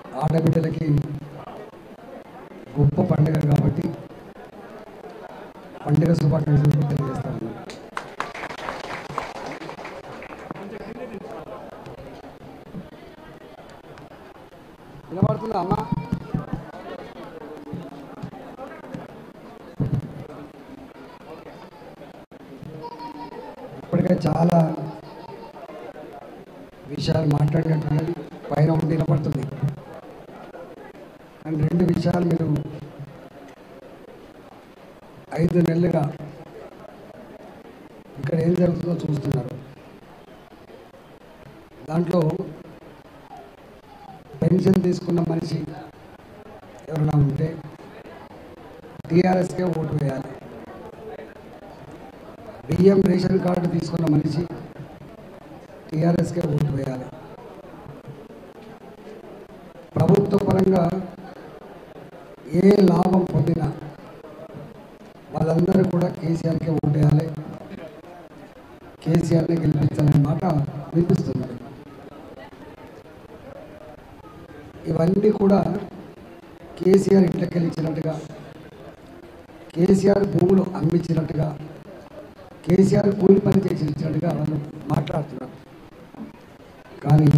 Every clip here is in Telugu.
ఆడబిడ్డలకి గొప్ప పండుగ కాబట్టి పండుగ శుభాకాంక్షలు తెలియజేస్తాను వినపడుతుందా అమ్మా ఇప్పటికే చాలా విషయాలు మాట్లాడినట్టున్నది పైన ఉండి వినపడుతుంది అండ్ రెండు విషయాలు మీరు ఐదు నెలలుగా ఇక్కడ ఏం జరుగుతుందో చూస్తున్నారు దాంట్లో పెన్షన్ తీసుకున్న మనిషి ఎవరైనా ఉంటే టీఆర్ఎస్కే ఓటు వేయాలి బియ్యం రేషన్ కార్డు తీసుకున్న మనిషి టీఆర్ఎస్కే ఓటు వేయాలి ప్రభుత్వ పరంగా ఏ లాభం పొందినా వాళ్ళందరూ కూడా కేసీఆర్కే ఓటు వేయాలి కేసీఆర్ని గెలిపించాలనే మాట వినిపిస్తుంది ఇవన్నీ కూడా కేసీఆర్ ఇంట్లోకి వెళ్ళిచ్చినట్టుగా కేసీఆర్ భూములు అమ్మించినట్టుగా కేసీఆర్ కూలి పని చేసి ఇచ్చినట్టుగా వాళ్ళు మాట్లాడుతున్నారు కానీ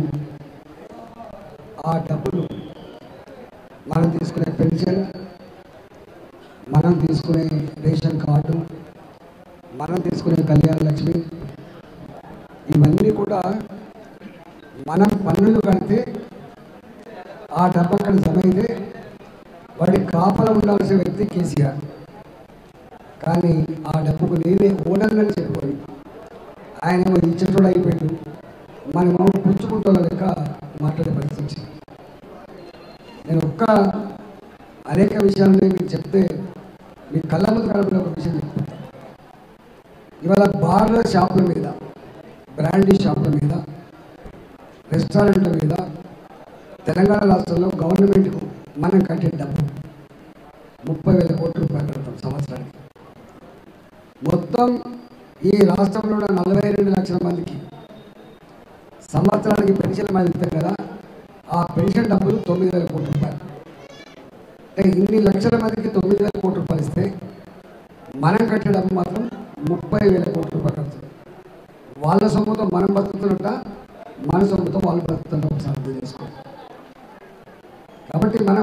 ఆ డబ్బులు మనం తీసుకునే పెన్షన్ మనం తీసుకునే రేషన్ కార్డు మనం తీసుకునే కళ్యాణ లక్ష్మి ఇవన్నీ కూడా మనం పన్నులు కడితే ఆ డబ్బు అక్కడ జమ అయితే వాడి కాపల ఉండాల్సిన వ్యక్తి కేసీఆర్ కానీ ఆ డబ్బుకు నేనే ఓనర్నని చెప్పుకొని ఆయన ఏమో ఇచ్చేటోడు అయిపోయాడు మనమేమో పుచ్చుకుంటున్న లెక్క మాట్లాడే పరిస్థితి వచ్చింది. నేను ఒక్క అనేక విషయాలు మీకు చెప్తే మీ కళ్ళ ముందు కనబడే ఒక విషయం చెప్తాను ఇవాళ బార్ల షాపుల మీద బ్రాండీ షాపుల మీద రెస్టారెంట్ల మీద తెలంగాణ రాష్ట్రంలో గవర్నమెంట్కు మనం కట్టే డబ్బు ముప్పై వేల కోట్ల రూపాయలు కడతాం సంవత్సరానికి మొత్తం ఈ రాష్ట్రంలో ఉన్న నలభై రెండు లక్షల మందికి సంవత్సరానికి పెన్షన్ మంది ఇస్తాం కదా ఆ పెన్షన్ డబ్బులు తొమ్మిది వేల కోట్ల రూపాయలు అంటే ఇన్ని లక్షల మందికి తొమ్మిది వేల కోట్ల రూపాయలు ఇస్తే మనం కట్టే డబ్బు మాత్రం ముప్పై వేల కోట్ల రూపాయలు కడుతుంది వాళ్ళ సొమ్ముతో మనం బతుకుతున్నట్ట మన సొమ్ముతో వాళ్ళు బతుకుతున్న ఒకసారి అర్థం చేసుకోవాలి కాబట్టి మనం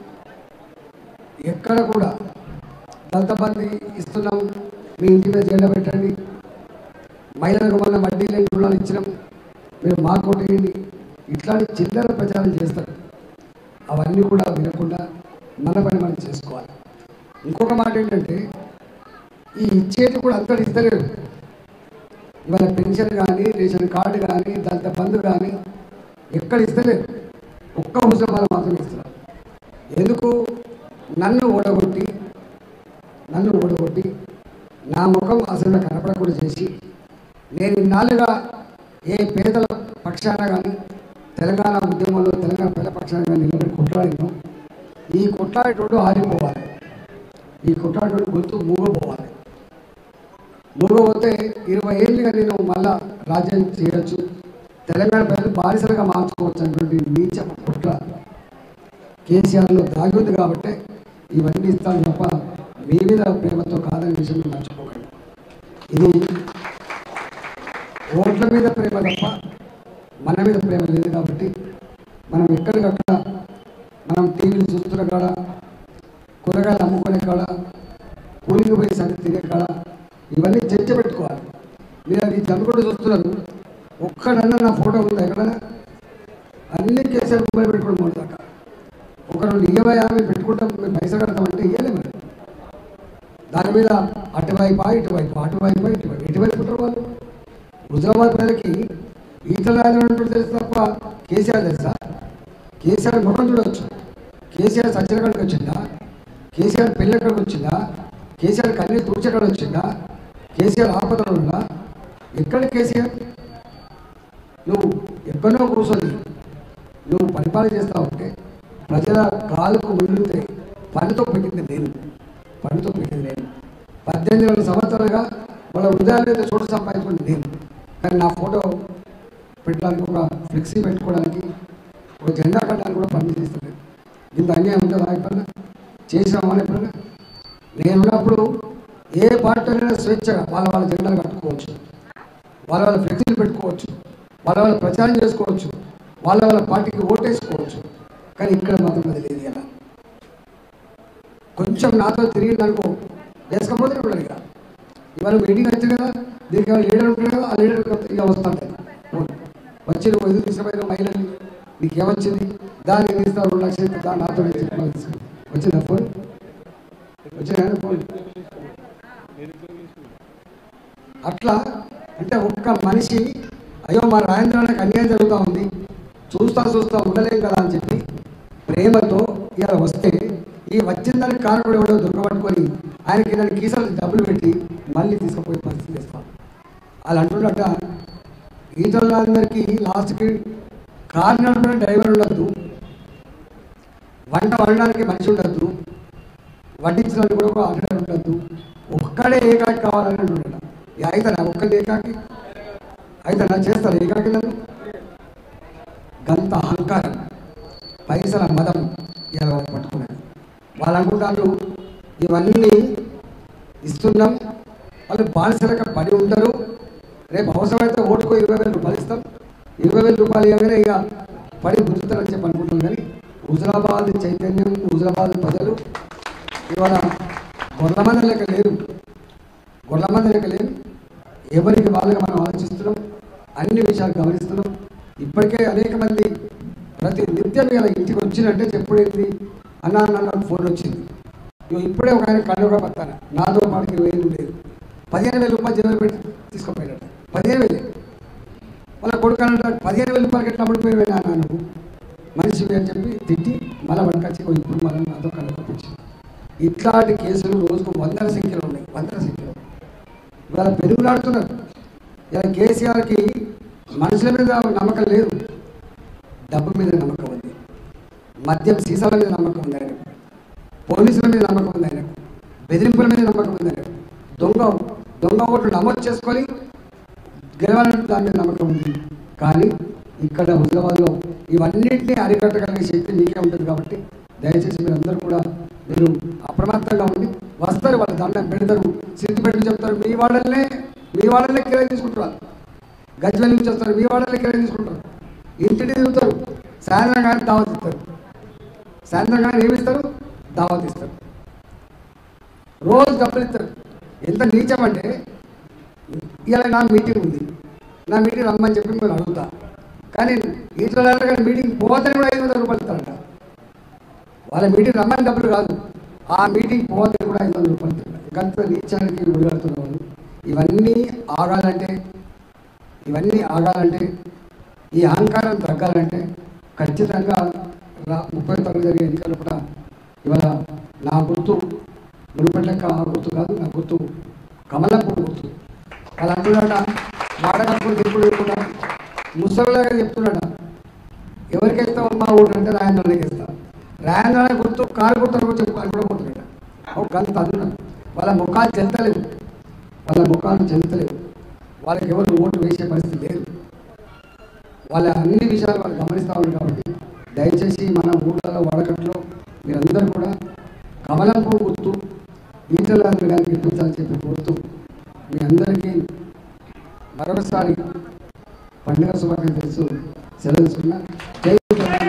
ఎక్కడ కూడా దళిత బంధు ఇస్తున్నాం మీ ఇంటి మీద జెండా పెట్టండి మహిళలకు మొన్న వడ్డీ లేని రుణాలు ఇచ్చినాం మీరు మా కొట్టేయండి ఇట్లాంటి చిల్లర ప్రచారం చేస్తారు అవన్నీ కూడా వినకుండా మన పని మనం చేసుకోవాలి ఇంకొక మాట ఏంటంటే ఈ ఇచ్చేది కూడా అంతటి ఇస్తలేరు ఇవాళ పెన్షన్ కానీ రేషన్ కార్డు కానీ దళిత బంధు కానీ ఎక్కడ ఇస్తలేరు ఒక్క హుజరాబాద్ మాత్రం ఇస్తున్నారు ఎందుకు నన్ను ఓడగొట్టి నన్ను ఓడగొట్టి నా ముఖం అసలు కనపడకుండా చేసి నేను ఇన్నాళ్ళుగా ఏ పేదల పక్షాన కానీ తెలంగాణ ఉద్యమంలో తెలంగాణ పేద పక్షాన కానీ నిలబడి కొట్లాడినో ఈ కొట్లాడేటోడు ఆరిపోవాలి ఈ కొట్లాడేటోడు గొంతు మూగపోవాలి మూగపోతే ఇరవై ఏళ్ళుగా నేను మళ్ళా రాజ్యం చేయొచ్చు తెలంగాణ ప్రజలు బానిసలుగా మార్చుకోవచ్చు అనేటువంటి నీచ కుట్ర కేసీఆర్లో దాగి ఉంది కాబట్టి ఇవన్నీ ఇస్తాను తప్ప మీ మీద ప్రేమతో కాదని విషయం మీరు మర్చిపోకండి ఇది ఓట్ల మీద ప్రేమ తప్ప మన మీద ప్రేమ లేదు కాబట్టి మనం ఎక్కడికక్కడ మనం టీవీలు చూస్తున్న కాడ కూరగాయలు అమ్ముకునే కాడ కూలికి పోయి సంగతి తినే కాడ ఇవన్నీ చర్చ పెట్టుకోవాలి మీరు అది జనుకుంటూ చూస్తున్నారు ఒక్కడన్నా నా ఫోటో ఉందా ఎక్కడన్నా అన్ని కేసీఆర్ మొబైల్ పెట్టుకోవడం మూడు దాకా ఒక రెండు ఇరవై యాభై పెట్టుకుంటాం మేము పైసలు కడతామంటే ఇవ్వలేము మరి దాని మీద అటువైపు ఇటువైపు అటువైపు ఇటువైపు ఎటువైపు ఉంటారు వాళ్ళు హుజరాబాద్ ప్రజలకి ఈతల రాజు తెలుసు తప్ప కేసీఆర్ తెలుసా కేసీఆర్ ముఖం చూడవచ్చు కేసీఆర్ సత్యనగర్కి వచ్చిందా కేసీఆర్ పెళ్ళి ఎక్కడికి వచ్చిందా కేసీఆర్ కన్నీరు తుడిచెక్కడ వచ్చిందా కేసీఆర్ ఆపదలో ఉందా ఎక్కడ కేసీఆర్ నువ్వు ఎక్కడో కూర్చొని నువ్వు పరిపాలన చేస్తా ఉంటే ప్రజల కాలుకు ముందుతే పనితో పెట్టింది నేను పనితో పెట్టింది నేను పద్దెనిమిది వేల సంవత్సరాలుగా వాళ్ళ హృదయాలు అయితే చోటు సంపాదించుకుంది నేను కానీ నా ఫోటో పెట్టడానికి ఒక ఫ్లెక్సీ పెట్టుకోవడానికి ఒక జెండా కట్టడానికి కూడా పర్మిషన్ ఇస్తలేదు ఇంత అన్యాయం ఉంటుందా ఎప్పుడన్నా చేసామని ఎప్పుడన్నా నేనున్నప్పుడు ఏ పార్టీ అయినా స్వేచ్ఛగా వాళ్ళ వాళ్ళ జెండాలు కట్టుకోవచ్చు వాళ్ళ వాళ్ళ ఫ్లెక్సీలు పెట్టుకోవచ్చు వాళ్ళ వాళ్ళ ప్రచారం చేసుకోవచ్చు వాళ్ళ వాళ్ళ పార్టీకి ఓటేసుకోవచ్చు కానీ ఇక్కడ మాత్రం అది లేదు ఇలా కొంచెం నాతో తిరిగింది అనుకో వేసుకపోతే ఉండదు ఇక ఇవాళ మీటింగ్ వచ్చింది కదా దీనికి ఏమైనా లీడర్ ఉంటాడు కదా ఆ లీడర్ ఇక వస్తుంటాయి వచ్చి నువ్వు ఎదురు తీసుకుపోయిన మహిళని నీకు ఏమొచ్చింది దాన్ని ఏమి ఇస్తావు రెండు లక్షలు ఇస్తా, దాన్ని నాతో చెప్పాలి వచ్చిందా ఫోన్ వచ్చిందా ఫోన్ అట్లా అంటే ఒక్క మనిషి అయ్యో మా రాజేంద్రానికి అన్యాయం జరుగుతూ ఉంది చూస్తా చూస్తా ఉండలేం కదా అని చెప్పి ప్రేమతో ఇలా వస్తే ఈ వచ్చిన దానికి కారణం ఎవడో దొరకబట్టుకొని ఆయనకి దాని కీసాలు డబ్బులు పెట్టి మళ్ళీ తీసుకుపోయే పరిస్థితి ఇస్తాం వాళ్ళు అంటున్నట్ట ఈతలందరికీ లాస్ట్కి కారు నడపడం డ్రైవర్ ఉండద్దు వంట వండడానికి మనిషి ఉండద్దు వడ్డించడానికి కూడా ఒక ఆర్డర్ ఉండద్దు ఒక్కడే ఏకాకి కావాలని అంటున్నాడు ఇక అవుతారా ఒక్కడే ఏకాకి అవుతారా చేస్తారు ఏకాకి నన్ను గంత అహంకారం పైసల మదం ఇలా వాళ్ళు పట్టుకున్నారు వాళ్ళు అనుకుంటారు ఇవన్నీ ఇస్తున్నాం వాళ్ళు బానిసలుగా పడి ఉంటారు రేపు అవసరమైతే ఓటుకో ఇరవై వేల రూపాయలు ఇస్తాం ఇరవై వేల రూపాయలు ఇవ్వగానే ఇక పడి గుర్తుతారని చెప్పి అనుకుంటున్నాం కానీ హుజరాబాద్ చైతన్యం హుజరాబాద్ ప్రజలు ఇవాళ గొర్రెల మంది లెక్క లేరు గొర్రెల మంది లెక్క లేరు ఎవరికి వాళ్ళగా మనం ఆలోచిస్తున్నాం అన్ని విషయాలు గమనిస్తున్నాం ఇప్పటికే అనేక మంది ప్రతి నిత్యం ఇలా ఇంటికి వచ్చినట్టే చెప్పుడేంది అన్న అన్న నాకు ఫోన్ వచ్చింది ఇగో ఇప్పుడే ఒక ఆయన కళ్ళగా పడతాను నాతో పాటు ఇరవై ఐదు లేదు పదిహేను వేల రూపాయలు జైలు పెట్టి తీసుకుపోయినట్టు పదిహేను వేలే వాళ్ళ కొడుకు అన్నట్టు పదిహేను వేల రూపాయలకి ఎట్లా పడిపోయినా అన్న నువ్వు మనిషివి అని చెప్పి తిట్టి మళ్ళీ పట్టుకొచ్చి "ఓ ఇప్పుడు మళ్ళీ నాతో కళ్ళకొచ్చి ఇట్లాంటి కేసులు రోజుకు వందల సంఖ్యలో ఉన్నాయి వందల సంఖ్యలో ఇవాళ పెరుగులాడుతున్నారు ఇలా కేసీఆర్కి మనుషుల మీద నమ్మకం లేదు డబ్బు మీద నమ్మకం ఉంది మద్యం సీసాల మీద నమ్మకం ఉంది ఆయనకు పోలీసుల మీద నమ్మకం ఉంది ఆయనకు బెదిరింపుల మీద నమ్మకం ఉంది ఆయనకు దొంగ దొంగ ఓట్లు నమోదు చేసుకొని గెలవాలంటే దాని మీద నమ్మకం ఉంది కానీ ఇక్కడ హుజరాబాద్లో ఇవన్నింటినీ అరికట్టగలిగే శక్తి మీకే ఉంటుంది కాబట్టి దయచేసి మీరు అందరూ కూడా మీరు అప్రమత్తంగా ఉండి వస్తారు వాళ్ళు దండం పెడతారు సిద్ధి పెట్టి చెప్తారు మీ వాళ్ళనే మీ వాళ్ళనే కిరాయి తీసుకుంటారు గజ్వెల్ నుంచి వస్తారు మీ వాళ్ళనే కిరాయి తీసుకుంటారు ఇంటిని తిరుగుతారు సాయంత్రం కానీ దావత్ ఇస్తారు సాయంత్రం కానీ ఏమి ఇస్తారు దావత్ ఇస్తారు రోజు డబ్బులు ఇస్తారు ఎంత నీచం అంటే ఇవాళ నా మీటింగ్ ఉంది నా మీటింగ్ రమ్మని చెప్పి మీరు అడుగుతా కానీ ఈతల కానీ మీటింగ్ పోతేనే కూడా ఐదు వందల రూపాయలు ఇస్తారంట వాళ్ళ మీటింగ్ రమ్మని డబ్బులు కాదు ఆ మీటింగ్ పోతే కూడా ఐదు వందల రూపాయలు ఇస్తారు గంత నీచానికి విడుదలుతున్న వాళ్ళు ఇవన్నీ ఆగాలంటే ఇవన్నీ ఆగాలంటే ఈ అహంకారం తగ్గాలంటే ఖచ్చితంగా రా ముప్పై తరగతి జరిగే ఎన్నికలు కూడా ఇవాళ నా గుర్తు మునుపటి లెక్క ఆ గుర్తు కాదు నా గుర్తు కమలపు గుర్తు అలా అంటున్నాడ మాట కట్టుకుని తిప్పుడు చెప్పుకుంటా ముసలిలాగా చెప్తున్నాడ ఎవరికి ఇస్తామమ్మా ఓటు అంటే రాయంద్రానికి ఇస్తా రాయంద్రానికి గుర్తు కారు గుర్తు కూడా చెప్పు అని కూడా పోతున్నాడు ఒక గంత అదున్నాం వాళ్ళ ముఖాలు చెంతలేవు వాళ్ళ ముఖాలు చెంతలేవు వాళ్ళకి ఎవరు ఓటు వేసే పరిస్థితి లేదు వాళ్ళ అన్ని విషయాలు వాళ్ళు గమనిస్తూ ఉన్నారు కాబట్టి దయచేసి మన ఊళ్ళలో వడకట్లో మీరందరూ కూడా కమలం పువ్వు గుర్తు ఈటలాంటి గారికి ఇప్పించాలని చెప్పి కోరుతూ మీ అందరికీ మరొకసారి పండుగ శుభాకాంక్షలు సెలవు తీసుకున్నా జై తెలంగాణ.